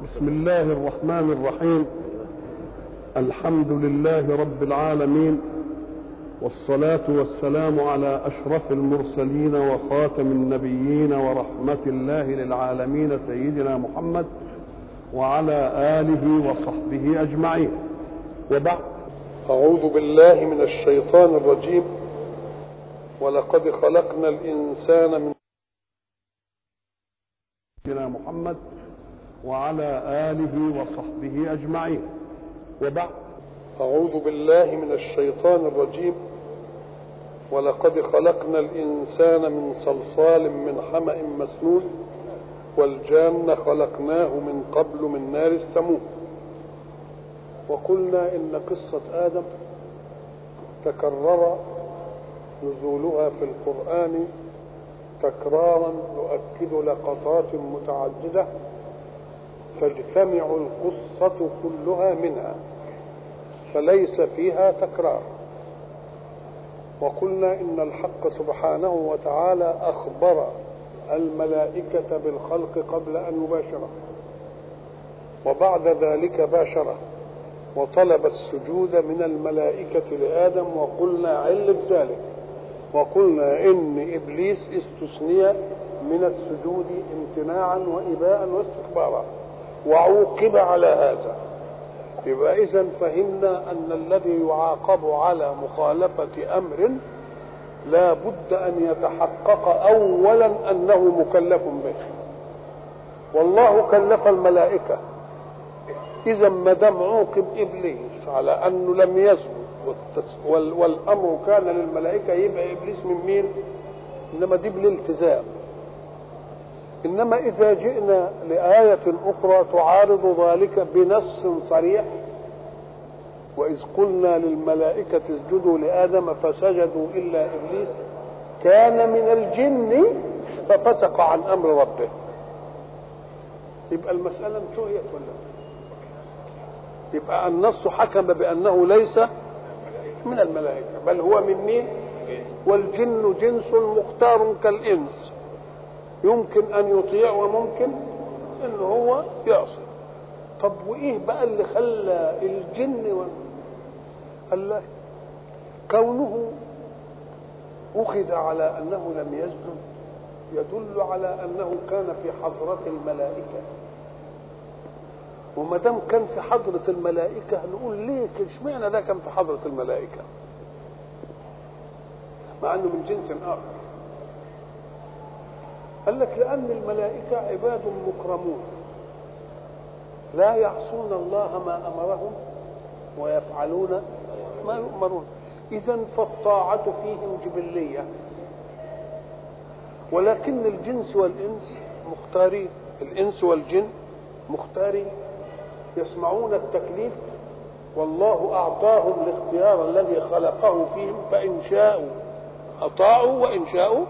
بسم الله الرحمن الرحيم الحمد لله رب العالمين والصلاة والسلام على أشرف المرسلين وخاتم النبيين ورحمة الله للعالمين سيدنا محمد وعلى آله وصحبه أجمعين وبعد أعوذ بالله من الشيطان الرجيم ولقد خلقنا الإنسان من سيدنا محمد وعلى آله وصحبه أجمعين وبعد أعوذ بالله من الشيطان الرجيم ولقد خلقنا الإنسان من صلصال من حمأ مسنون والجان خلقناه من قبل من نار السموم وقلنا إن قصة آدم تكرر نزولها في القرآن تكرارا يؤكد لقطات متعددة تجتمع القصة كلها منها فليس فيها تكرار وقلنا إن الحق سبحانه وتعالى أخبر الملائكة بالخلق قبل أن يباشره وبعد ذلك باشره وطلب السجود من الملائكة لآدم وقلنا علة ذلك وقلنا إن إبليس استثني من السجود امتناعا وإباء واستكبارا وعوقب على هذا يبقى إذا فهمنا أن الذي يعاقب على مخالفة أمر لا بد أن يتحقق أولا أنه مكلف به والله كلف الملائكة إذا ما دام عوقب إبليس على أنه لم يسجد والأمر كان للملائكة يبقى إبليس من مين؟ إنما دي بالالتزام إنما إذا جئنا لآية أخرى تعارض ذلك بنص صريح وإذ قلنا للملائكة اسجدوا لآدم فسجدوا إلا إبليس كان من الجن ففسق عن أمر ربه يبقى المسألة انتهيت ولا يبقى النص حكم بأنه ليس من الملائكة بل هو من مين والجن جنس مختار كالإنس يمكن ان يطيع وممكن ان هو يعصي طب وايه بقى اللي خلى الجن و... قال له كونه اخذ على انه لم يسجد يدل على انه كان في حضرة الملائكة وما دام كان في حضرة الملائكة نقول ليه اشمعنى ده كان في حضرة الملائكة مع انه من جنس اخر قال لك لأن الملائكة عباد مكرمون لا يعصون الله ما أمرهم ويفعلون ما يؤمرون إذا فالطاعة فيهم جبلية ولكن الجنس والإنس مختارين الإنس والجن مختارين يسمعون التكليف والله أعطاهم الاختيار الذي خلقه فيهم فإن شاءوا أطاعوا وإن شاءوا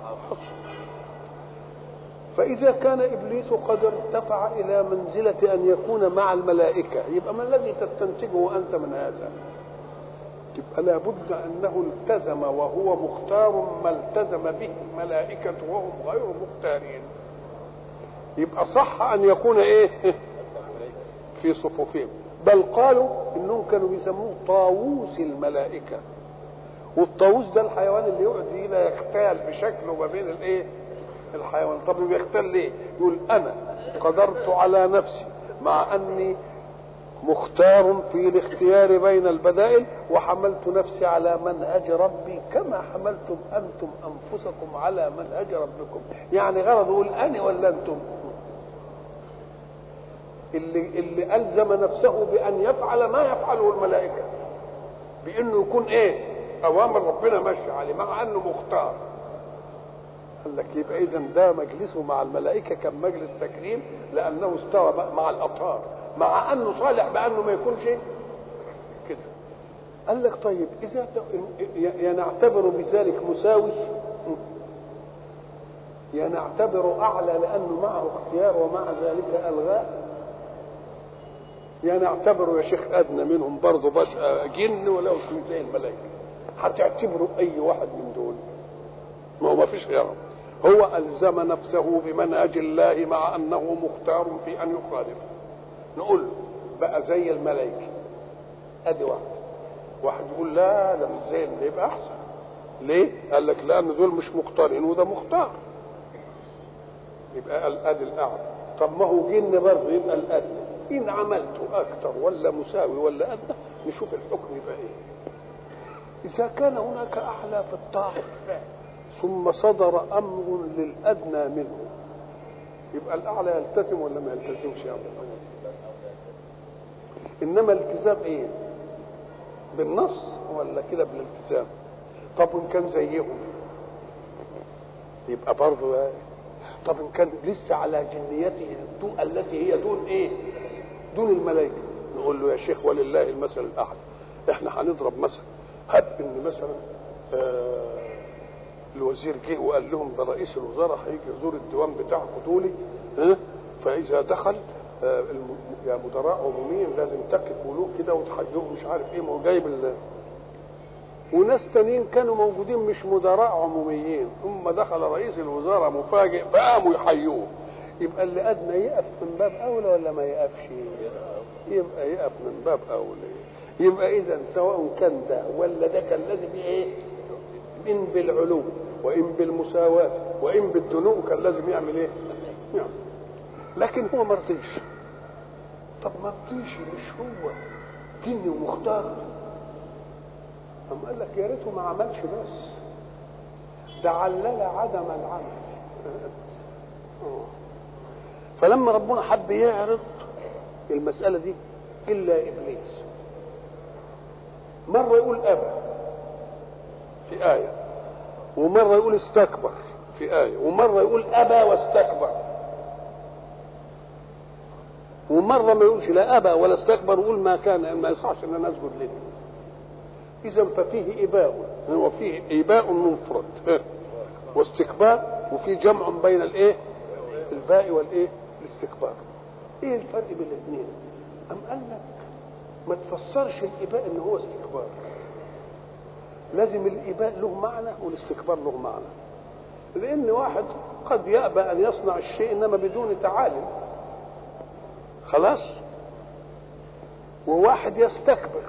فإذا كان إبليس قد ارتفع إلى منزلة أن يكون مع الملائكة يبقى ما الذي تستنتجه أنت من هذا يبقى لابد أنه التزم وهو مختار ما التزم به الملائكة وهم غير مختارين يبقى صح أن يكون إيه في صفوفهم بل قالوا إنهم كانوا بيسموه طاووس الملائكة والطاووس ده الحيوان اللي يقعد هنا يختال بشكله ما بين الايه الحيوان طب بيختل ليه يقول انا قدرت على نفسي مع اني مختار في الاختيار بين البدائل وحملت نفسي على منهج ربي كما حملتم انتم انفسكم على منهج ربكم يعني غرض يقول انا ولا انتم اللي اللي الزم نفسه بان يفعل ما يفعله الملائكه بانه يكون ايه اوامر ربنا ماشي عليه مع انه مختار قال لك يبقى اذا ده مجلسه مع الملائكه كان مجلس تكريم لانه استوى مع الاطهار مع انه صالح بانه ما يكونش كده قال لك طيب اذا يا نعتبر بذلك مساوي يا نعتبر اعلى لانه معه اختيار ومع ذلك الغاء يا نعتبره يا شيخ ادنى منهم برضه بس جن ولو زي الملائكه هتعتبروا اي واحد من دول ما هو ما فيش غيره هو ألزم نفسه بمنهج الله مع أنه مختار في أن يخالف نقول له بقى زي الملائكه ادي واحده واحد يقول لا ده مش زي ده يبقى احسن ليه؟ قال لك لان دول مش مختارين وده مختار يبقى الادي الاعلى طب ما هو جن برضه يبقى الادنى ان عملته اكثر ولا مساوي ولا ادنى نشوف الحكم يبقى ايه اذا كان هناك اعلى في الطاعه ثم صدر امر للادنى منه يبقى الاعلى يلتزم ولا ما يلتزمش يا انما الالتزام ايه بالنص ولا كده بالالتزام طب وان كان زيهم يبقى برضه إيه؟ طب ان كان لسه على جنيته الدو التي هي دون ايه دون الملائكه نقول له يا شيخ ولله المثل الاعلى احنا هنضرب مثل هب ان مثلا آه الوزير جه وقال لهم ده رئيس الوزراء هيجي يزور الديوان بتاعكم دولي ها فاذا دخل آه الم... يا مدراء عموميين لازم تقفوا له كده وتحيوه مش عارف ايه ما هو جايب ال... وناس تانيين كانوا موجودين مش مدراء عموميين ثم دخل رئيس الوزراء مفاجئ فقاموا يحيوه يبقى اللي ادنى يقف من باب اولى ولا ما يقفش يبقى يقف من باب اولى يبقى اذا سواء كان ده ولا ده كان لازم ايه ان بالعلو وان بالمساواه وان بالدنو كان لازم يعمل ايه يعمل. لكن هو ما رضيش طب ما رضيش مش هو جني ومختار أم قال لك يا ريته ما عملش بس ده علل عدم العمل فلما ربنا حب يعرض المسألة دي إلا إبليس مرة يقول أبى في آية ومرة يقول استكبر في آية ومرة يقول أبى واستكبر ومرة ما يقولش لا أبى ولا استكبر ويقول ما كان ما يصحش أن أنا أسجد له إذا ففيه إباء وفيه إباء منفرد واستكبار وفي جمع بين الإيه؟ الباء والإيه؟ الاستكبار. إيه الفرق بين الاثنين؟ أم قال لك ما تفسرش الإباء إن هو استكبار. لازم الإباء له معنى والاستكبار له معنى. لأن واحد قد يأبى أن يصنع الشيء إنما بدون تعالي. خلاص؟ وواحد يستكبر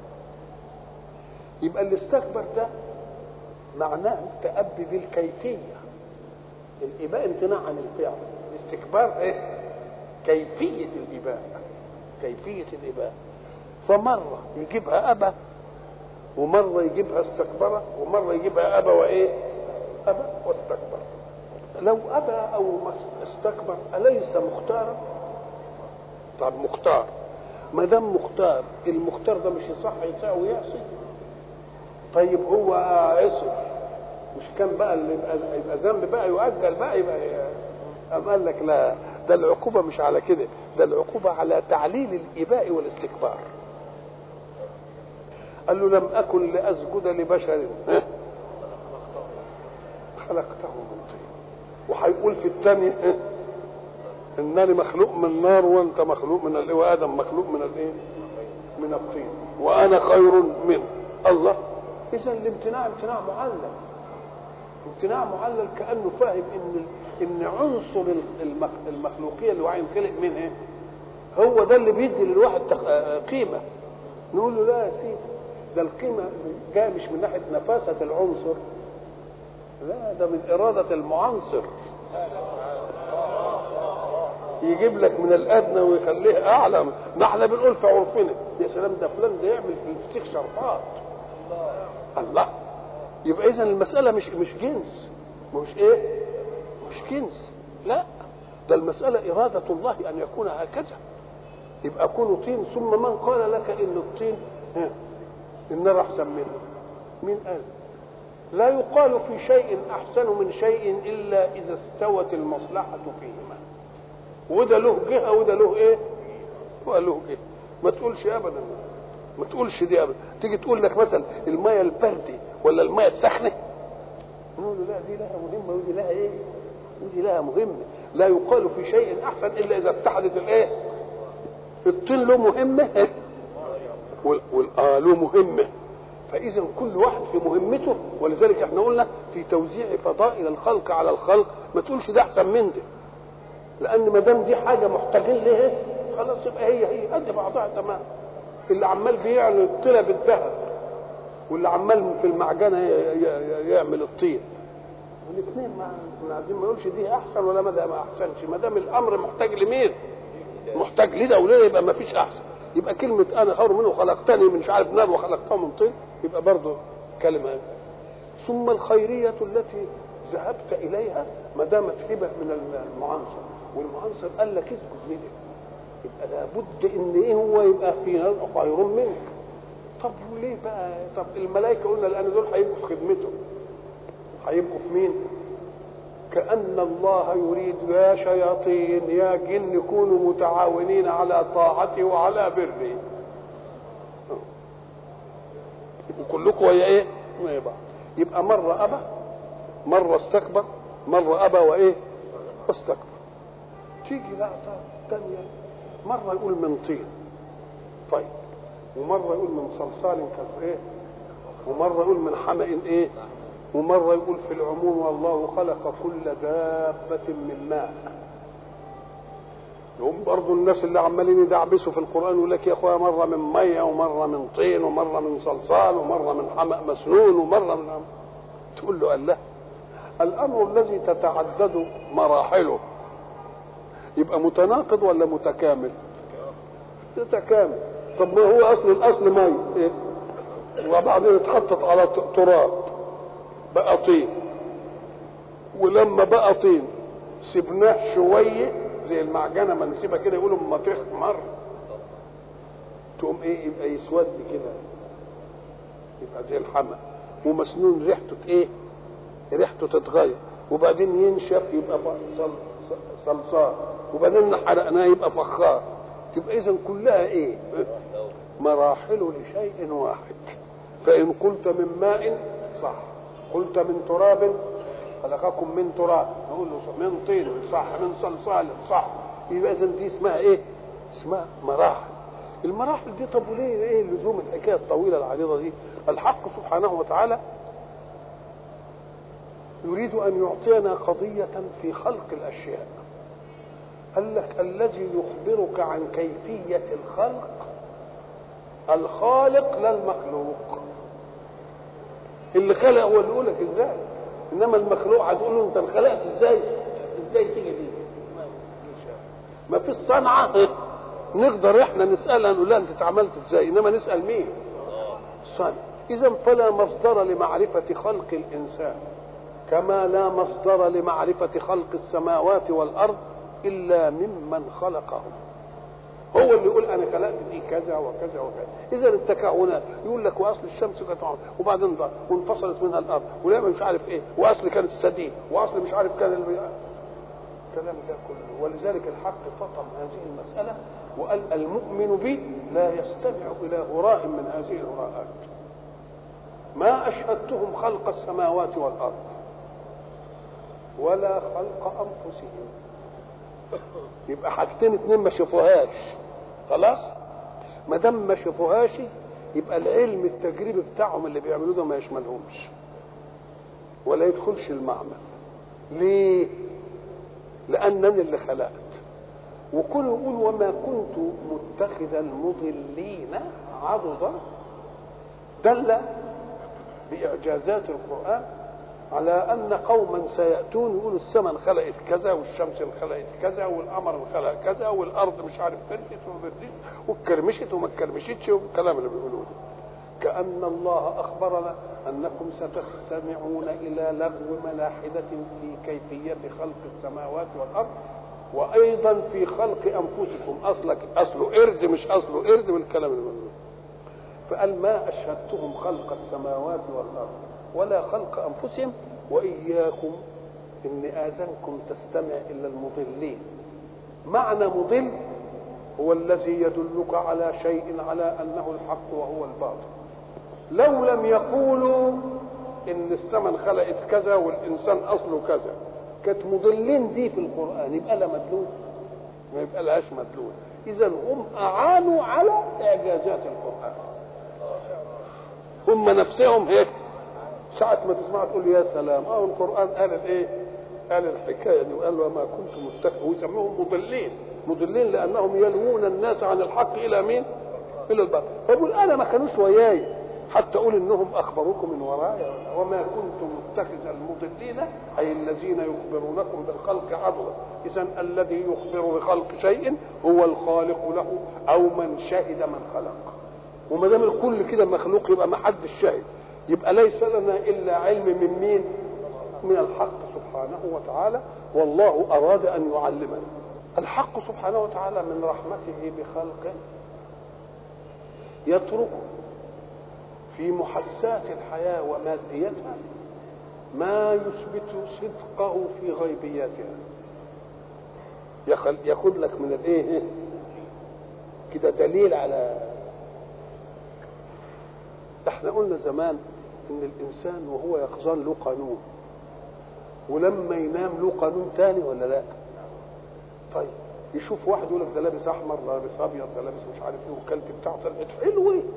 يبقى اللي استكبر ده معناه تأبي بالكيفية الإباء امتناع عن الفعل الاستكبار ايه كيفية الإباء كيفية الإباء فمرة يجيبها أبا ومرة يجيبها استكبر ومرة يجيبها أبا وإيه أبا واستكبر لو أبى أو استكبر أليس مختارا طب مختار ما دام مختار المختار ده مش يصح يطيع ويعصي طيب هو عصر مش كان بقى اللي يبقى, يبقى ذنب بقى يؤجل بقى يبقى أم قال لك لا ده العقوبة مش على كده ده العقوبة على تعليل الإباء والاستكبار قال له لم أكن لأسجد لبشر خلقته من طين وهيقول في الثانية إنني مخلوق من نار وأنت مخلوق من الإيه وآدم مخلوق من الإيه؟ من الطين وأنا خير منه الله اذا الامتناع امتناع معلل امتناع معلل كانه فاهم ان ان عنصر المخلوقيه اللي وعين خلق منه ايه هو ده اللي بيدي للواحد قيمه نقول له لا يا سيدي ده القيمه جايه مش من ناحيه نفاسه العنصر لا ده من اراده المعنصر يجيب لك من الادنى ويخليه اعلى ما احنا بنقول في عرفنا يا سلام ده فلان ده يعمل في الفسيخ شرطات الله يبقى اذا المساله مش مش جنس مش ايه مش جنس لا ده المساله اراده الله ان يكون هكذا يبقى كونوا طين ثم من قال لك ان الطين ها النار احسن منه مين قال لا يقال في شيء احسن من شيء الا اذا استوت المصلحه فيهما وده له جهه وده له ايه وله جهه ما تقولش ابدا ما تقولش دي ابدا تيجي تقول لك مثلا الميه البارده ولا الميه السخنه نقول له لا دي لها مهمه ودي لها ايه ودي لها مهمه لا يقال في شيء احسن الا اذا اتحدت الايه الطين له مهمه والآه له مهمه فاذا كل واحد في مهمته ولذلك احنا قلنا في توزيع فضائل الخلق على الخلق ما تقولش ده احسن من ده لان ما دام دي حاجه محتاجين لها خلاص يبقى هي هي قد بعضها تمام اللي عمال بيعمل الطلا بالذهب واللي عمال في المعجنه يعمل الطين الاثنين ما عايزين ما يقولش دي احسن ولا ما ده ما احسنش ما دام الامر محتاج لمين؟ محتاج لده ولده يبقى ما فيش احسن يبقى كلمه انا خير منه خلقتني من مش عارف نار وخلقته من طين يبقى برضه كلمه ثم الخيريه التي ذهبت اليها ما دامت هبه من المعنصر والمعنصر قال لك اسكت منه يبقى لابد ان ايه هو يبقى في خير منك طب وليه بقى طب الملائكه قلنا الان دول هيبقوا في خدمته هيبقوا في مين كأن الله يريد يا شياطين يا جن كونوا متعاونين على طاعته وعلى بره وكلكم ويا ايه؟ ويا بعض يبقى مرة أبى مرة استكبر مرة أبى وإيه؟ واستكبر تيجي بقى تانية مرة يقول من طين طيب ومرة يقول من صلصال كالإيه؟ ومرة يقول من حمأ إيه؟ ومرة يقول في العموم والله خلق كل دابة من ماء هم برضو الناس اللي عمالين يدعبسوا في القرآن يقول لك يا أخويا مرة من مية ومرة من طين ومرة من صلصال ومرة من حمأ مسنون ومرة من عم. تقول له قال لا الأمر الذي تتعدد مراحله يبقى متناقض ولا متكامل متكامل طب ما هو أصل الأصل مي إيه؟ وبعدين اتحطت على تراب بقى طين ولما بقى طين سبناه شويه زي المعجنه ما نسيبها كده يقولوا اما تخمر تقوم ايه يبقى يسود كده يبقى زي الحمى ومسنون ريحته ايه ريحته تتغير وبعدين ينشف يبقى صل صلصال وبعدين حرقناه يبقى فخار تبقى اذا كلها ايه مراحل لشيء واحد فان قلت من ماء صح قلت من تراب خلقكم من تراب نقول له من طين صح من صلصال صح يبقى اذا دي اسمها ايه؟ اسمها مراحل المراحل دي طب وليه ايه لزوم الحكايه الطويله العريضه دي؟ الحق سبحانه وتعالى يريد ان يعطينا قضيه في خلق الاشياء قال لك الذي يخبرك عن كيفيه الخلق الخالق لا المخلوق اللي خلق هو اللي يقول لك ازاي انما المخلوق هتقول له انت انخلقت ازاي ازاي تيجي دي ما فيش صنعه نقدر احنا نسالها نقول لها انت اتعملت ازاي انما نسال مين صنع اذا فلا مصدر لمعرفه خلق الانسان كما لا مصدر لمعرفه خلق السماوات والارض الا ممن خلقهم هو اللي يقول انا خلقت دي كذا وكذا وكذا اذا التكهنات يقول لك واصل الشمس كانت وبعدين ضاع وانفصلت منها الارض ولما مش عارف ايه واصل كان السديد واصل مش عارف كان الكلام ده كله ولذلك الحق فطن هذه المساله وقال المؤمن بي لا يستمع الى هراء من هذه الهراءات ما اشهدتهم خلق السماوات والارض ولا خلق انفسهم يبقى حاجتين اتنين ما شافوهاش خلاص ما دام ما شافوهاش يبقى العلم التجريبي بتاعهم اللي بيعملوه ده ما يشملهمش ولا يدخلش المعمل ليه لانني اللي خلقت وكل يقول وما كنت متخذ المضلين عضدا دل باعجازات القران على ان قوما سياتون يقولوا السماء انخلقت كذا والشمس انخلقت كذا والقمر انخلق كذا والارض مش عارف فرقت وما فرقتش واتكرمشت وما اتكرمشتش والكلام اللي بيقولوه كأن الله أخبرنا أنكم ستستمعون إلى لغو ملاحدة في كيفية خلق السماوات والأرض وأيضا في خلق أنفسكم أصلك أصله قرد مش أصله قرد والكلام اللي بيقولوه فقال ما أشهدتهم خلق السماوات والأرض ولا خلق انفسهم واياكم ان اذانكم تستمع الى المضلين معنى مضل هو الذي يدلك على شيء على انه الحق وهو الباطل لو لم يقولوا ان السماء خلقت كذا والانسان اصله كذا كانت مضلين دي في القران يبقى لها مدلول ما يبقى لهاش مدلول اذا هم اعانوا على اعجازات القران هم نفسهم هيك ساعة ما تسمع تقول يا سلام اه القرآن قال الايه؟ قال الحكاية دي وقال له ما كنت متخذ ويسموهم مضلين مضلين لانهم يلوون الناس عن الحق الى مين الى الباطل فيقول انا ما كانوش وياي حتى اقول انهم اخبروكم من ورايا وما كنتم متخذ المضلين اي الذين يخبرونكم بالخلق عضوا اذا الذي يخبر بخلق شيء هو الخالق له او من شهد من خلق وما دام الكل كده مخلوق يبقى ما حدش شاهد يبقى ليس لنا الا علم من مين من الحق سبحانه وتعالى والله اراد ان يعلمنا الحق سبحانه وتعالى من رحمته بخلقه يترك في محسات الحياة وماديتها ما يثبت صدقه في غيبياتها ياخذ لك من الايه كده دليل على احنا قلنا زمان ان الانسان وهو يقظان له قانون ولما ينام له قانون تاني ولا لا طيب يشوف واحد يقول لك ده لابس احمر ده لابس ابيض ده لابس مش عارف ايه والكلت بتاعه طلعت حلو ايه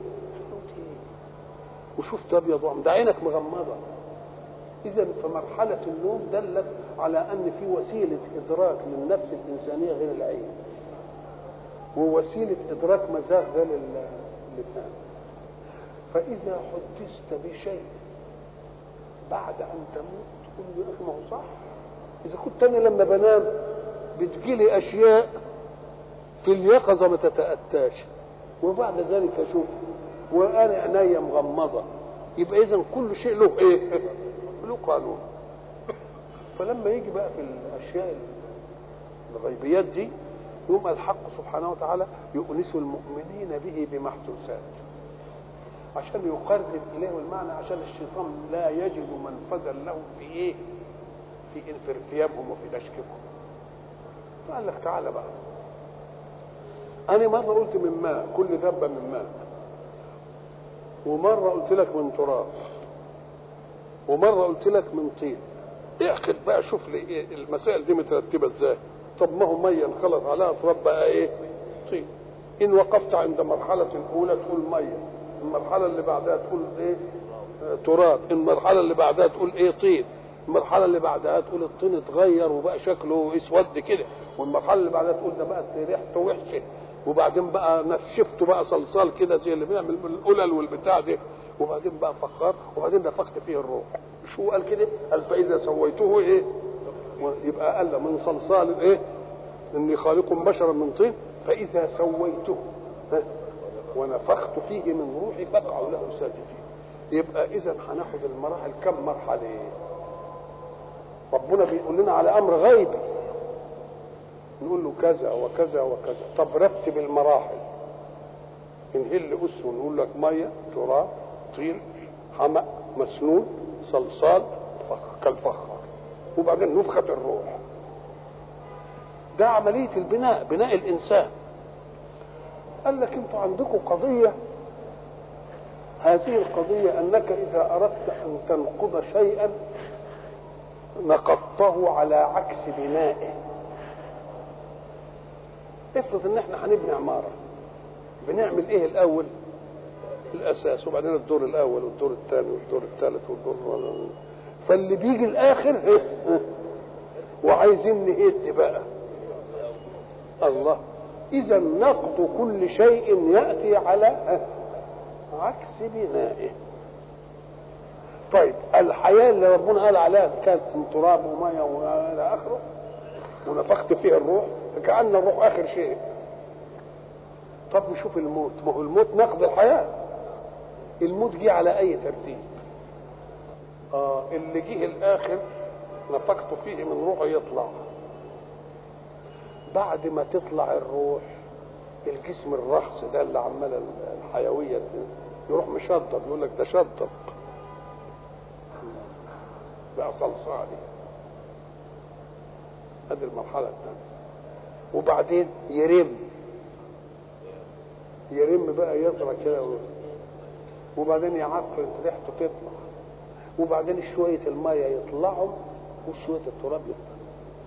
وشفت ابيض وعم ده عينك مغمضه اذا فمرحله النوم دلت على ان في وسيله ادراك للنفس الانسانيه غير العين ووسيله ادراك مزاج غير اللسان فاذا حدثت بشيء بعد ان تموت تقول يا اخي ما هو صح اذا كنت انا لما بنام بتجيلي اشياء في اليقظه ما تتاتاش وبعد ذلك اشوف وانا عينيا مغمضه يبقى اذا كل شيء له ايه؟ له قانون فلما يجي بقى في الاشياء الغيبيات دي يوم الحق سبحانه وتعالى يؤنس المؤمنين به بمحسوسات عشان يقرب اليه المعنى عشان الشيطان لا يجد منفذا له في ايه؟ في في ارتيابهم وفي تشكيكهم فقال لك تعالى بقى انا مره قلت من ماء كل ذبه من ماء ومره قلت لك من تراب ومره قلت لك من طين اعقد بقى شوف لي إيه المسائل دي مترتبه ازاي طب ما هو ميه انخلط عليها تراب بقى ايه طين ان وقفت عند مرحله اولى تقول ميه المرحله اللي بعدها تقول ايه آه تراب المرحله اللي بعدها تقول ايه طين المرحله اللي بعدها تقول الطين اتغير وبقى شكله اسود كده والمرحله اللي بعدها تقول ده بقت ريحته وحشه وبعدين بقى نشفته بقى صلصال كده زي اللي بنعمل القلل والبتاع ده وبعدين بقى فخار وبعدين نفخت فيه الروح مش هو قال كده قال فاذا سويته ايه يبقى قال من صلصال ايه اني خالق بشرا من طين فاذا سويته ها ونفخت فيه من روحي فاقعوا له ساجدين يبقى اذا هناخد المراحل كم مرحله ربنا بيقول لنا على امر غيبي نقول له كذا وكذا وكذا طب رتب المراحل نهل أس ونقول لك مية تراب طين حمأ مسنون صلصال فخ كالفخار وبعدين نفخة الروح ده عملية البناء بناء الإنسان قال لك انتوا عندكم قضية هذه القضية أنك إذا أردت أن تنقض شيئا نقضته على عكس بنائه افرض ان احنا هنبني عماره بنعمل ايه الاول الاساس وبعدين الدور الاول والدور الثاني والدور الثالث والدور فاللي بيجي الاخر وعايزين نهد بقى الله اذا نقض كل شيء ياتي على عكس بنائه طيب الحياه اللي ربنا قال عليها كانت من تراب وميه والى اخره ونفخت فيها الروح كأن الروح آخر شيء طب نشوف الموت ما هو الموت نقض الحياة الموت جه على أي ترتيب آه اللي جه الآخر نفخت فيه من روحه يطلع بعد ما تطلع الروح الجسم الرخص ده اللي عمال الحيوية دي يروح مشطب يقول لك ده شطب بقى صلصالي هذه المرحلة الثانية وبعدين يرم يرم بقى يطلع كده وبعدين يعفر ريحته تطلع وبعدين شوية المية يطلعوا وشوية التراب يفضل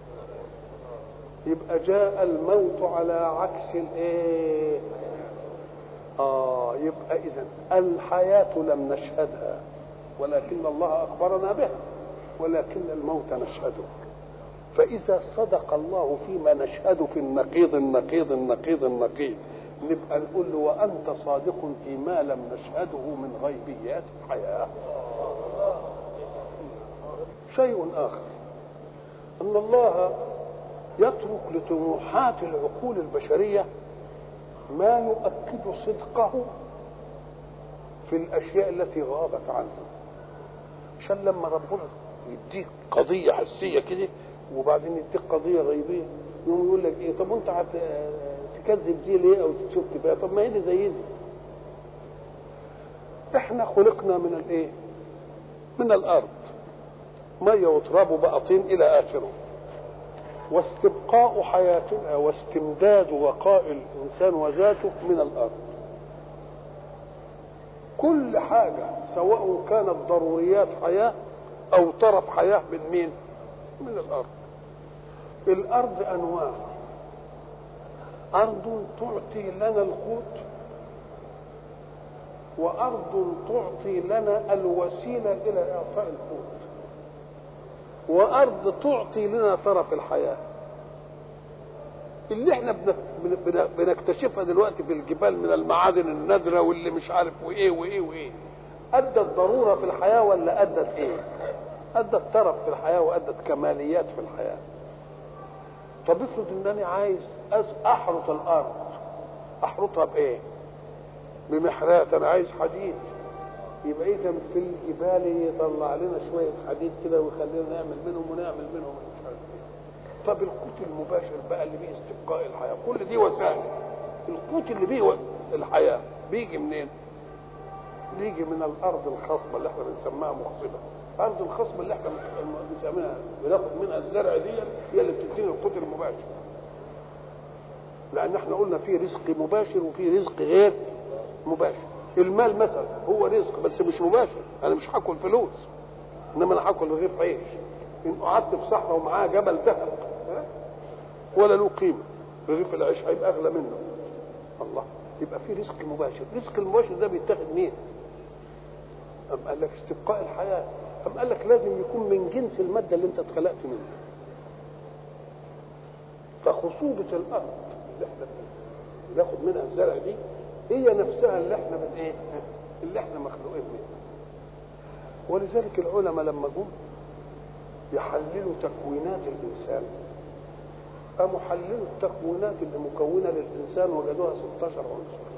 يبقى جاء الموت على عكس الايه اه يبقى اذا الحياة لم نشهدها ولكن الله اخبرنا بها ولكن الموت نشهده فإذا صدق الله فيما نشهد في النقيض النقيض النقيض النقيض نبقى نقول له وأنت صادق فيما لم نشهده من غيبيات الحياة شيء آخر أن الله يترك لطموحات العقول البشرية ما يؤكد صدقه في الأشياء التي غابت عنه عشان لما ربنا يديك قضية حسية كده وبعدين يديك قضية غيبية يقوم يقول لك ايه طب وانت تكذب دي ليه او تشك بيها طب ما هي دي زي دي احنا خلقنا من الايه من الارض ميه وتراب وبقى طين الى اخره واستبقاء حياتنا واستمداد بقاء الانسان وذاته من الارض كل حاجه سواء كانت ضروريات حياه او طرف حياه من مين من الارض الارض انواع ارض تعطي لنا القوت وارض تعطي لنا الوسيله الى اعطاء القوت وارض تعطي لنا طرف الحياه اللي احنا بنكتشفها دلوقتي في الجبال من المعادن النادره واللي مش عارف وايه وايه وايه ادت ضروره في الحياه ولا ادت ايه ادت طرف في الحياه وادت كماليات في الحياه طب افرض انني عايز احرط الارض احرطها بايه بمحرات انا عايز حديد يبقى اذا في الجبال يطلع لنا شويه حديد كده ويخلينا نعمل منهم ونعمل منهم مش عارف ايه طب القوت المباشر بقى اللي بيه استبقاء الحياه كل دي وسائل القوت اللي بيه الحياه بيجي منين؟ بيجي من الارض الخصبه اللي احنا بنسميها مخصبه الارض الخصبه اللي احنا بنسميها بناخد منها الزرع دي هي اللي بتدينا القوت المباشر لان احنا قلنا في رزق مباشر وفي رزق غير مباشر المال مثلا هو رزق بس مش مباشر انا مش هاكل فلوس انما انا هاكل رغيف عيش ان قعدت في صحراء ومعاه جبل ذهب ولا له قيمه رغيف العيش هيبقى اغلى منه الله يبقى في رزق مباشر الرزق المباشر ده بيتاخد مين أم قال لك استبقاء الحياة أم قال لك لازم يكون من جنس المادة اللي أنت اتخلقت منها فخصوبة الأرض اللي احنا بناخد منها الزرع دي هي نفسها اللي احنا من ايه؟ اللي احنا مخلوقين منها ولذلك العلماء لما جم يحللوا تكوينات الإنسان قاموا حللوا التكوينات اللي مكونة للإنسان وجدوها 16 عنصر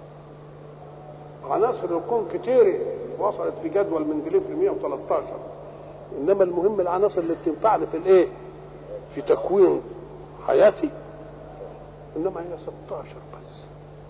عناصر الكون كتيرة وصلت في جدول مندليف ل 113 انما المهم العناصر اللي بتنفعني في الايه؟ في تكوين حياتي انما هي 16 بس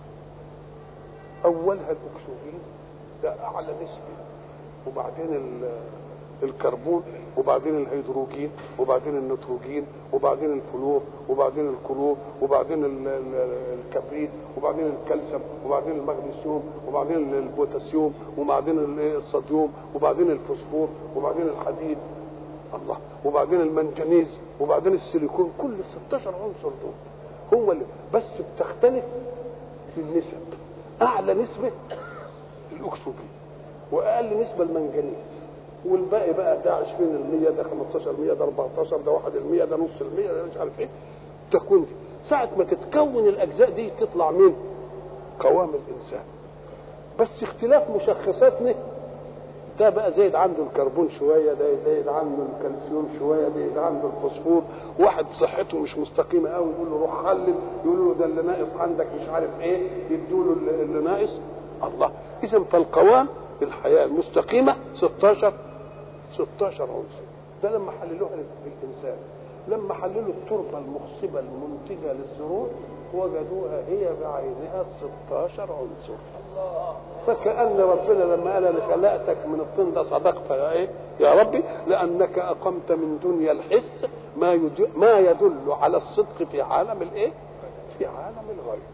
اولها الاكسجين ده اعلى نسبه وبعدين الكربون وبعدين الهيدروجين وبعدين النيتروجين وبعدين الفلور وبعدين الكلور وبعدين الكبريت وبعدين الكالسيوم وبعدين المغنيسيوم وبعدين البوتاسيوم وبعدين الصوديوم وبعدين الفوسفور وبعدين الحديد الله وبعدين المنجنيز وبعدين السيليكون كل ال 16 عنصر دول هم اللي بس بتختلف في النسب اعلى نسبه الاكسجين واقل نسبه المنجنيز والباقي بقى ده 20% ده 15% ده 14 ده 1% ده نص المية ده مش عارف ايه التكوين دي ساعة ما تتكون الأجزاء دي تطلع مين؟ قوام الإنسان بس اختلاف مشخصاتنا ده بقى زايد عنده الكربون شويه ده زايد عنده الكالسيوم شويه ده زايد عنده الفوسفور واحد صحته مش مستقيمه قوي يقول له روح خلل يقول له ده اللي ناقص عندك مش عارف ايه يدوا له اللي ناقص الله اذا فالقوام الحياه المستقيمه 16 16 عنصر ده لما حللوها للانسان لما حللوا التربه المخصبه المنتجه للزروع وجدوها هي بعينها 16 عنصر فكأن ربنا لما قال انا خلقتك من الطين ده صدقت يا ايه يا ربي لانك اقمت من دنيا الحس ما يدل, ما يدل على الصدق في عالم الايه في عالم الغيب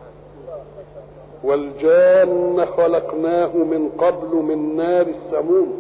والجان خلقناه من قبل من نار السموم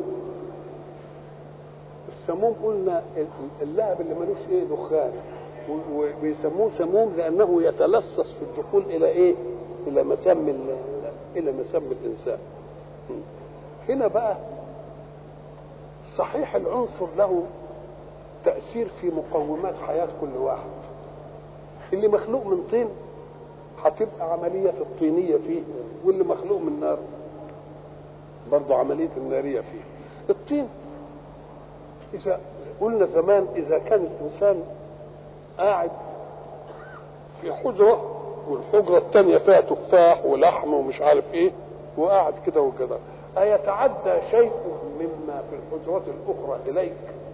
السموم قلنا اللهب اللي ملوش ايه دخان وبيسموه سموم لانه يتلصص في الدخول الى ايه الى مسام الى مسام الانسان هنا بقى صحيح العنصر له تأثير في مقومات حياة كل واحد اللي مخلوق من طين هتبقى عملية الطينية فيه واللي مخلوق من نار برضه عملية النارية فيه الطين إذا قلنا زمان إذا كان الإنسان قاعد في حجرة والحجرة الثانية فيها تفاح ولحم ومش عارف إيه وقاعد كده وكده أيتعدى شيء مما في الحجرات الأخرى إليك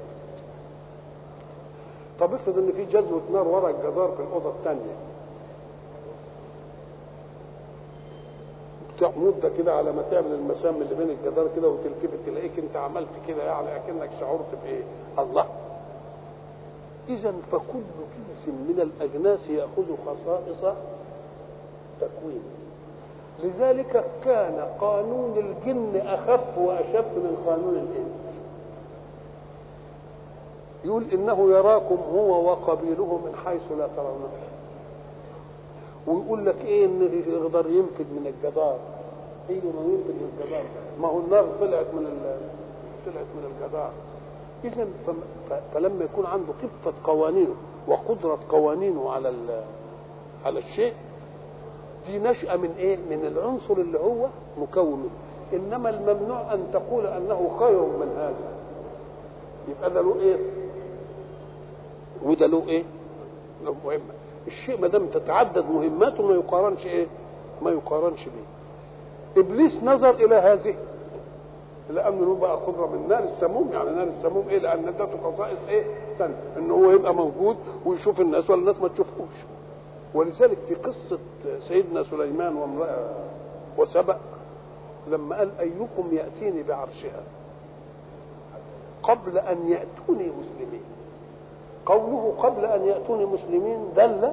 طب افرض ان في جزوة نار ورا الجدار في الأوضة الثانية مدة كده على ما تعمل المسام اللي بين الجدار كده وتلتفت تلاقيك انت عملت كده يعني اكنك شعرت بايه؟ الله إذا فكل جنس من الأجناس يأخذ خصائص تكوينه لذلك كان قانون الجن أخف وأشف من قانون الإنس يقول إنه يراكم هو وقبيله من حيث لا ترونه ويقول لك إيه إن يقدر ينفذ من الجدار أيوه ما ينفذ من الجدار ما هو النار طلعت من ال... طلعت من الجدار إذا فلما يكون عنده خفة قوانينه وقدرة قوانينه على ال... على الشيء دي نشأة من ايه؟ من العنصر اللي هو مكون منه انما الممنوع ان تقول انه خير من هذا يبقى ده له ايه؟ وده له ايه؟ له مهمة الشيء ما دام تتعدد مهماته ما يقارنش ايه؟ ما يقارنش بيه ابليس نظر الى هذه لانه له بقى قدره من نار السموم يعني نار السموم ايه؟ لان ادته خصائص ايه؟ ثانيه ان هو يبقى موجود ويشوف الناس ولا الناس ما تشوفوش ولذلك في قصة سيدنا سليمان وامرأة وسبأ لما قال أيكم يأتيني بعرشها قبل أن يأتوني مسلمين قوله قبل أن يأتوني مسلمين دل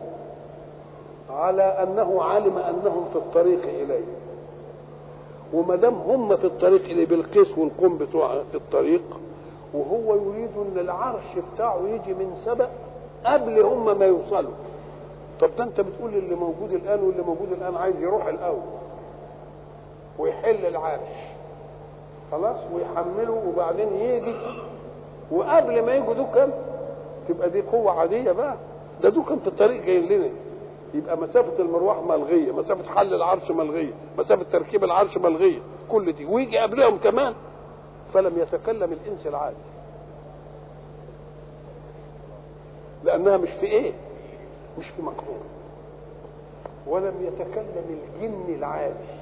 على أنه علم أنهم في الطريق إليه وما دام هم في الطريق إليه بالقيس والقوم بتوع في الطريق وهو يريد أن العرش بتاعه يجي من سبأ قبل هم ما يوصلوا طب ده انت بتقول اللي موجود الان واللي موجود الان عايز يروح الاول ويحل العرش خلاص ويحمله وبعدين يجي وقبل ما يجوا دوكم تبقى دي قوة عادية بقى ده دوكم في الطريق جايين لنا يبقى مسافة المروح ملغية مسافة حل العرش ملغية مسافة تركيب العرش ملغية كل دي ويجي قبلهم كمان فلم يتكلم الإنس العادي لأنها مش في إيه مش في مقدور ولم يتكلم الجن العادي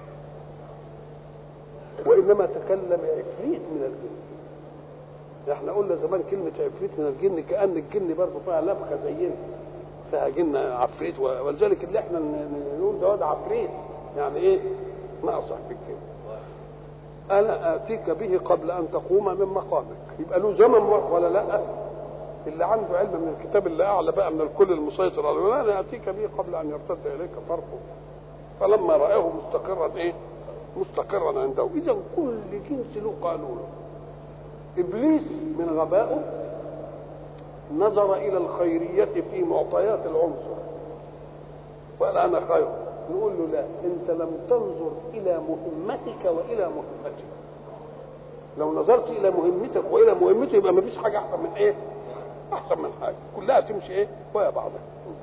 وانما تكلم عفريت من الجن احنا قلنا زمان كلمة عفريت من الجن كأن الجن برضه فيها نفخة زينا فيها جن عفريت ولذلك اللي احنا نقول ده عفريت يعني ايه ما اصح في الكلمة انا اتيك به قبل ان تقوم من مقامك يبقى له زمن ولا لا اللي عنده علم من الكتاب اللي اعلى بقى من الكل المسيطر على انا اتيك به قبل ان يرتد اليك طرفه فلما رآه مستقرا ايه؟ مستقرا عنده اذا كل جنس له قانون ابليس من غبائه نظر الى الخيريه في معطيات العنصر وقال انا خير نقول له لا انت لم تنظر الى مهمتك والى مهمتك لو نظرت الى مهمتك والى مهمته يبقى ما فيش حاجه احسن من ايه احسن من حاجه كلها تمشي ايه ويا بعضها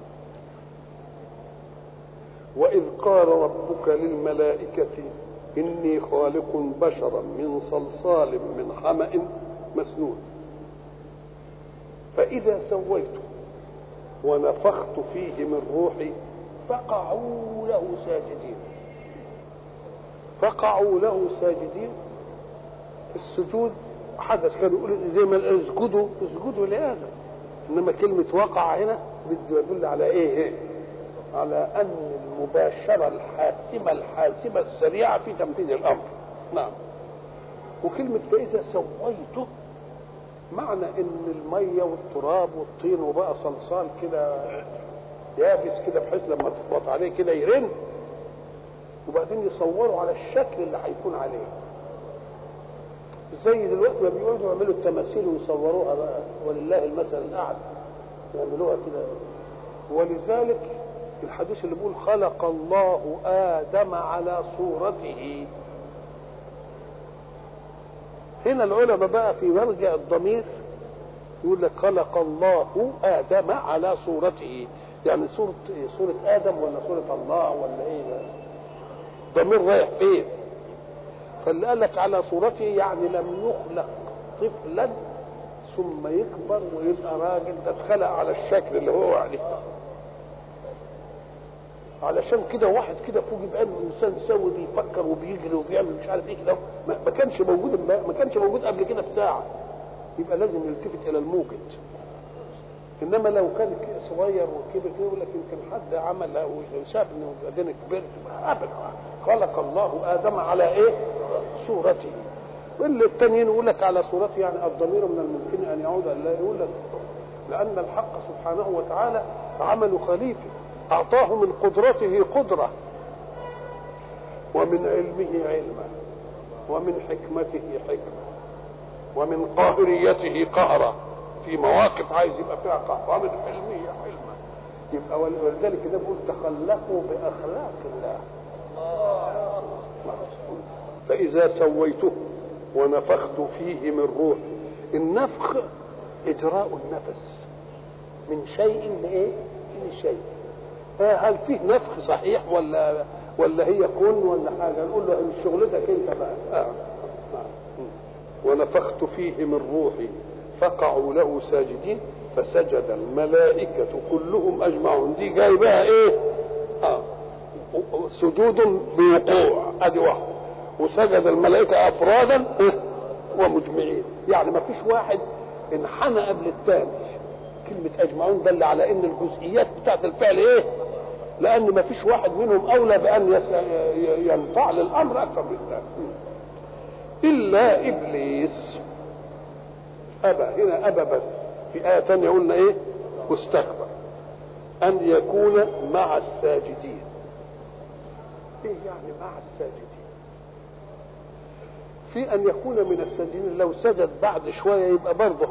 واذ قال ربك للملائكه اني خالق بشرا من صلصال من حما مسنون فاذا سويته ونفخت فيه من روحي فقعوا له ساجدين فقعوا له ساجدين السجود حدث كانوا يقولوا زي ما اسجدوا اسجدوا لآدم انما كلمة وقع هنا بده يدل على ايه؟ على ان المباشرة الحاسمة الحاسمة السريعة في تنفيذ الامر نعم وكلمة فإذا سويته معنى ان المية والتراب والطين وبقى صلصال كده يابس كده بحيث لما تخبط عليه كده يرن وبعدين يصوروا على الشكل اللي هيكون عليه زي دلوقتي ما بيقعدوا يعملوا التماثيل ويصوروها بقى ولله المثل الاعلى يعملوها كده ولذلك الحديث اللي بيقول خلق الله ادم على صورته هنا العلماء بقى في مرجع الضمير يقول لك خلق الله ادم على صورته يعني صورة إيه؟ صورة آدم ولا صورة الله ولا إيه ده؟ ضمير رايح فين؟ فاللي قال لك على صورته يعني لم يخلق طفلا ثم يكبر ويبقى راجل ده اتخلق على الشكل اللي هو عليه علشان كده واحد كده فوق يبقى انسان سوي بيفكر وبيجري وبيعمل مش عارف ايه كده ما ما كانش موجود ما كانش موجود قبل كده بساعه يبقى لازم يلتفت الى الموجد انما لو كان صغير وكبر كده يقول لك يمكن حد عمل وشاف انه بعدين كبرت ابدا خلق الله ادم على ايه؟ صورته واللي التانيين يقول لك على صورته يعني الضمير من الممكن ان يعود لا يقول لك لان الحق سبحانه وتعالى عمل خليفه اعطاه من قدرته قدره ومن علمه علما ومن حكمته حكمه ومن قاهريته قهرا في مواقف عايز يبقى فيها قهر ومن حلمه حلما يبقى ولذلك كده بيقول تخلقوا باخلاق الله فاذا سويته ونفخت فيه من روحي النفخ اجراء النفس من شيء لايه؟ من شيء هل فيه نفخ صحيح ولا ولا هي كن ولا حاجه نقول له شغلتك انت بقى آه. آه. ونفخت فيه من روحي فقعوا له ساجدين فسجد الملائكة كلهم أجمعون دي جاي بها إيه؟ آه. سجود بوقوع أدي واحد وسجد الملائكة أفرادا ومجمعين يعني ما فيش واحد انحنى قبل الثاني كلمة أجمعون دل على إن الجزئيات بتاعت الفعل إيه؟ لأن ما فيش واحد منهم أولى بأن يس... ينفعل الأمر أكثر من الثاني إلا إبليس أبى هنا أبى بس في آية ثانية قلنا إيه؟ واستكبر أن يكون مع الساجدين إيه يعني مع الساجدين؟ في أن يكون من الساجدين لو سجد بعد شوية يبقى برضه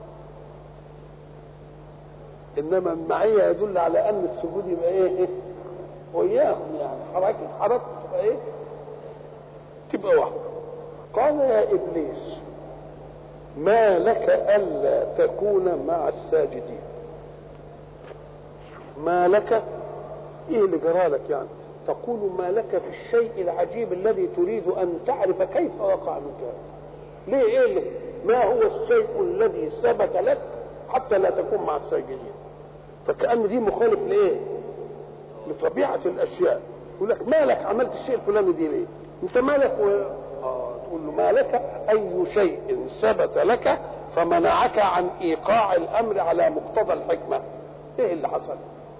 إنما المعية يدل على أن السجود يبقى إيه؟ وياهم يعني حركة حركة تبقى إيه؟ تبقى واحدة قال يا إبليس ما لك ألا تكون مع الساجدين ما لك إيه اللي جرالك يعني تقول ما لك في الشيء العجيب الذي تريد أن تعرف كيف وقع منك ليه إيه اللي ما هو الشيء الذي ثبت لك حتى لا تكون مع الساجدين فكأن دي مخالف لإيه لطبيعة الأشياء يقول لك مالك عملت الشيء الفلاني دي ليه انت مالك و... آه تقول له ما لك اي شيء ثبت لك فمنعك عن ايقاع الامر على مقتضى الحكمه ايه اللي حصل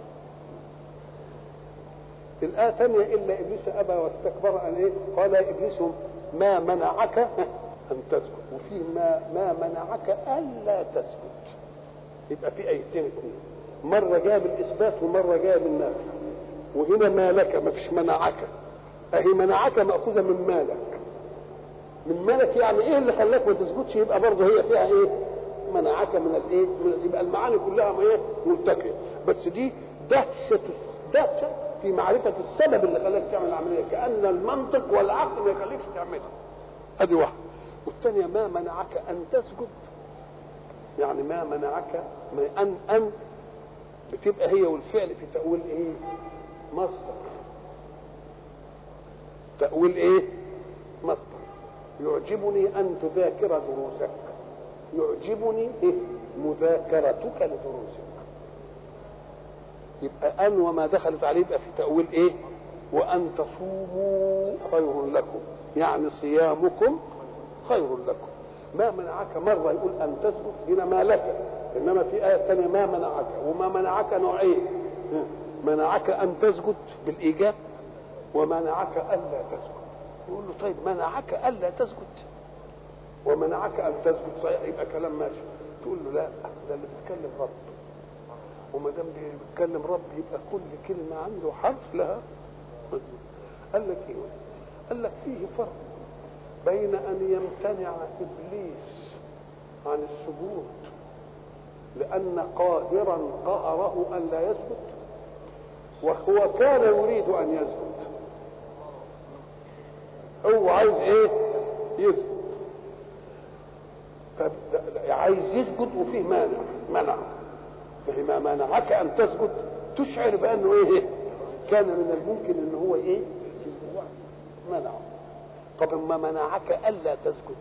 الآية ثانية إلا إبليس أبى واستكبر أن إيه؟ قال يا إبليس ما منعك أن تسجد وفيه ما ما منعك ألا تسجد يبقى في آيتين اثنين مرة جاء بالإثبات ومرة جاء بالنفي وهنا ما لك ما فيش منعك أهي منعك مأخوذة من مالك من مالك يعني ايه اللي خلاك ما تسجدش يبقى برضه هي فيها ايه منعك من الايه من يبقى المعاني كلها ما ايه ملتقيه بس دي دهشه دهشه في معرفه السبب اللي خلاك تعمل العمليه كان المنطق والعقل ما يخليكش تعملها ادي واحده والثانيه ما منعك ان تسجد يعني ما منعك ما ان ان بتبقى هي والفعل في تاويل ايه مصدر تاويل ايه مصدر يعجبني أن تذاكر دروسك يعجبني إيه؟ مذاكرتك لدروسك يبقى أن وما دخلت عليه يبقى في تأويل إيه وأن تصوموا خير لكم يعني صيامكم خير لكم ما منعك مرة يقول أن تسجد هنا ما لك إنما في آية ثانية ما منعك وما منعك نوعين منعك أن تسجد بالإيجاب ومنعك ألا تسجد يقول له طيب منعك الا تسجد ومنعك ان تسجد صحيح يبقى كلام ماشي تقول له لا ده اللي بيتكلم رب وما دام بيتكلم رب يبقى كل كلمه عنده حرف لها قال لك ايه قال لك فيه فرق بين ان يمتنع ابليس عن السجود لان قاهرا قهره ان لا يسجد وهو كان يريد ان يسجد هو عايز ايه يسجد عايز يسجد وفيه مانع منع ما منعك ان تسجد تشعر بانه ايه كان من الممكن ان هو ايه منعه طب ما منعك الا تسجد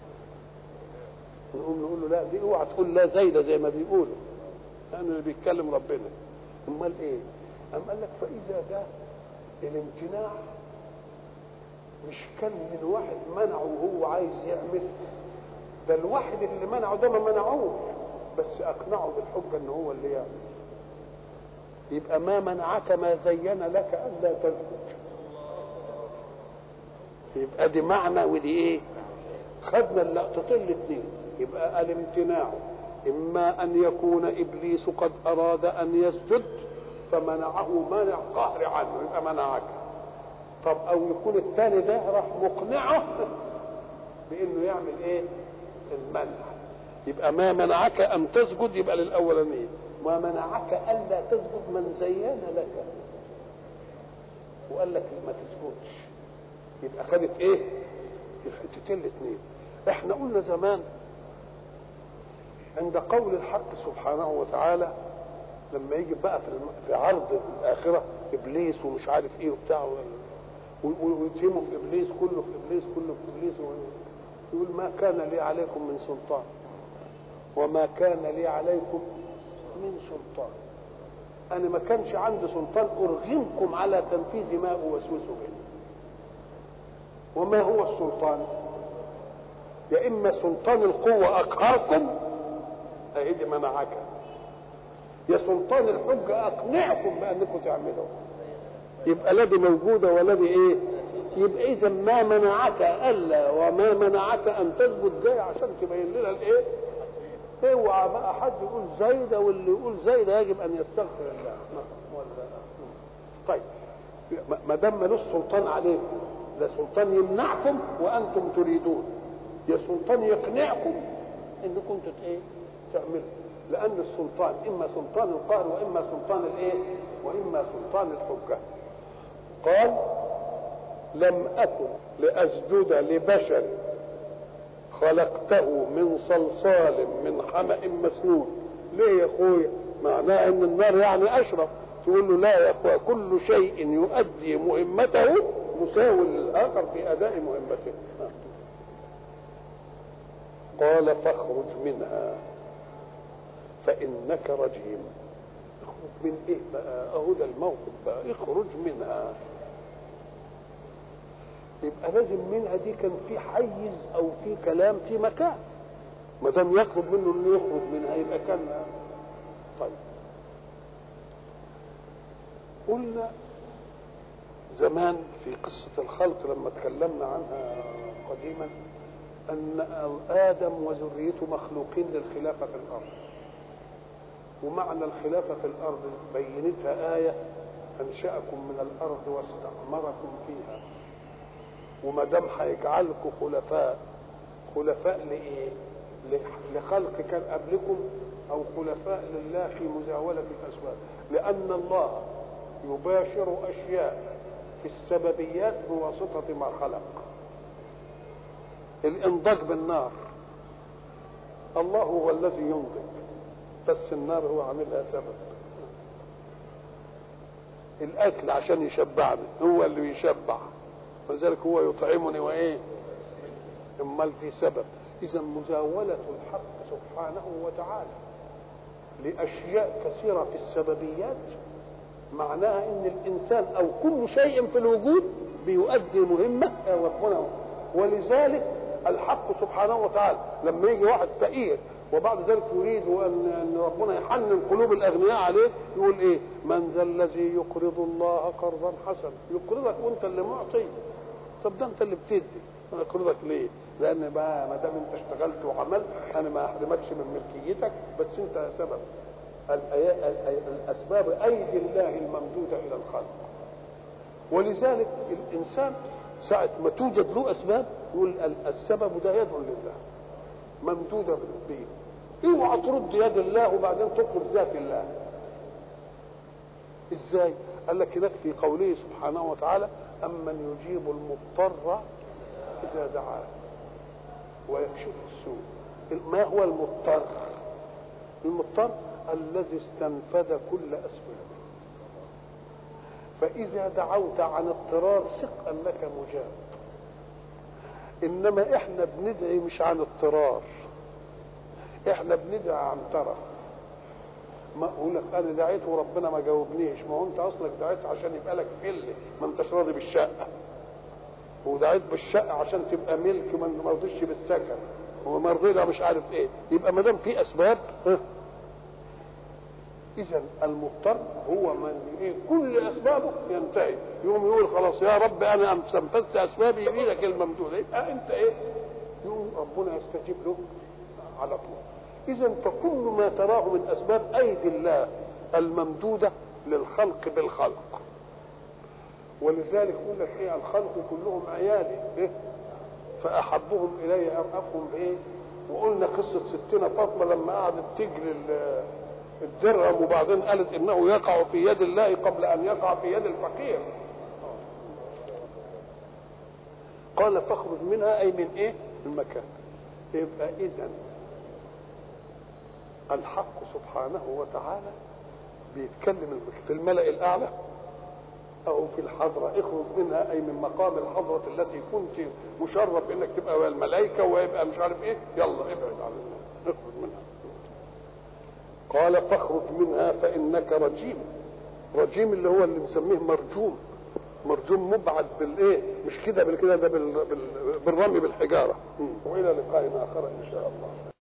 نقوم نقول له لا دي اوعى تقول لا زايده زي ما بيقولوا لانه اللي بيتكلم ربنا امال ايه ام قال لك فاذا جاء الامتناع مش كان من واحد منعه وهو عايز يعمل ده الواحد اللي منعه ده ما منعوش بس اقنعه بالحجه ان هو اللي يعمل يبقى ما منعك ما زين لك الا تسجد يبقى دي معنى ودي ايه خدنا اللقطتين الاثنين يبقى الامتناع اما ان يكون ابليس قد اراد ان يسجد فمنعه مانع قهر عنه يبقى منعك طب او يكون الثاني ده راح مقنعه بانه يعمل ايه المنع يبقى ما منعك ان تسجد يبقى للاولانيه ما منعك الا تسجد من زين لك وقال لك ما تسجدش يبقى خدت ايه الحتتين الاثنين احنا قلنا زمان عند قول الحق سبحانه وتعالى لما يجي بقى في في عرض الاخره ابليس ومش عارف ايه وبتاع ويتهموا في ابليس كله في ابليس كله في ابليس يقول ما كان لي عليكم من سلطان وما كان لي عليكم من سلطان انا ما كانش عندي سلطان ارغمكم على تنفيذ ما اوسوس به وما هو السلطان يا اما سلطان القوه اقهركم اهدي منعك يا سلطان الحجه اقنعكم بانكم تعملوا يبقى لا دي موجوده ولا دي ايه يبقى اذا ما منعك الا وما منعك ان تثبت جاي عشان تبين لنا الايه اوعى بقى حد يقول زايده واللي يقول زايده يجب ان يستغفر الله ولا طيب ما دام ملوش سلطان عليكم ده سلطان يمنعكم وانتم تريدون يا سلطان يقنعكم انكم ايه تعملوا لان السلطان اما سلطان القهر واما سلطان الايه واما سلطان الحجه قال لم اكن لاسجد لبشر خلقته من صلصال من حمأ مسنون ليه يا اخويا معناه ان النار يعني اشرف تقول له لا يا اخويا كل شيء يؤدي مهمته مساو للاخر في اداء مهمته قال فاخرج منها فانك رجيم اخرج من ايه بقى اهو ده الموقف بقى اخرج منها يبقى لازم منها دي كان في حيز او في كلام في مكان ما دام يطلب منه انه يخرج منها يبقى كان طيب قلنا زمان في قصة الخلق لما تكلمنا عنها قديما أن آدم وذريته مخلوقين للخلافة في الأرض ومعنى الخلافة في الأرض بينتها آية أنشأكم من الأرض واستعمركم فيها وما دام هيجعلكم خلفاء خلفاء لايه؟ لخلق كان قبلكم او خلفاء لله في مزاوله الاسباب لان الله يباشر اشياء في السببيات بواسطه ما خلق الانضاج بالنار الله هو الذي ينضج بس النار هو عاملها سبب الاكل عشان يشبعني هو اللي يشبع ولذلك هو يطعمني وايه امال دي سبب اذا مزاوله الحق سبحانه وتعالى لاشياء كثيره في السببيات معناها ان الانسان او كل شيء في الوجود بيؤدي مهمه ربنا ولذلك الحق سبحانه وتعالى لما يجي واحد فقير وبعد ذلك يريد ان ان ربنا يحنن قلوب الاغنياء عليه يقول ايه؟ من ذا الذي يقرض الله قرضا حسنا يقرضك وانت اللي معطي طب ده انت اللي بتدي انا اقرضك ليه؟ لان بقى ما دام انت اشتغلت وعملت انا ما احرمكش من ملكيتك بس انت سبب الاسباب ايدي الله الممدوده الى الخلق ولذلك الانسان ساعة ما توجد له أسباب يقول السبب ده يد لله ممدودة به اوعى ترد يد الله وبعدين تطلب ذات الله ازاي قال لك هناك في قوله سبحانه وتعالى أمن يجيب المضطر إذا دعاه ويكشف السوء ما هو المضطر المضطر الذي استنفذ كل اسبابه فاذا دعوت عن اضطرار ثق انك مجاب انما احنا بندعي مش عن اضطرار احنا بندعي عن ترى ما اقول لك انا دعيت وربنا ما جاوبنيش ما هو انت اصلك دعيت عشان يبقى لك فله ما انتش راضي بالشقه ودعيت بالشقه عشان تبقى ملك ما رضيش بالسكن وما رضينا مش عارف ايه يبقى ما دام في اسباب اذا المضطر هو من ايه كل اسبابه ينتهي يقوم يقول خلاص يا رب انا استنفذت اسبابي بايدك الممدوده يبقى انت ايه يقوم ربنا يستجيب له على طول اذا فكل ما تراه من اسباب ايدي الله الممدوده للخلق بالخلق ولذلك يقول لك ايه الخلق كلهم عيالي إيه؟ فاحبهم الي ارأفهم بايه وقلنا قصه ستنا فاطمه لما قعدت تجري الدرهم وبعدين قالت انه يقع في يد الله قبل ان يقع في يد الفقير قال فاخرج منها اي من ايه المكان يبقى اذا الحق سبحانه وتعالى بيتكلم في الملأ الأعلى أو في الحضرة اخرج منها أي من مقام الحضرة التي كنت مشرف إنك تبقى ويا الملائكة ويبقى مش عارف إيه يلا ابعد عن اخرج منها قال فاخرج منها فإنك رجيم رجيم اللي هو اللي مسميه مرجوم مرجوم مبعد بالايه مش كده بالكده ده بالرمي بالحجاره والى لقاء اخر ان شاء الله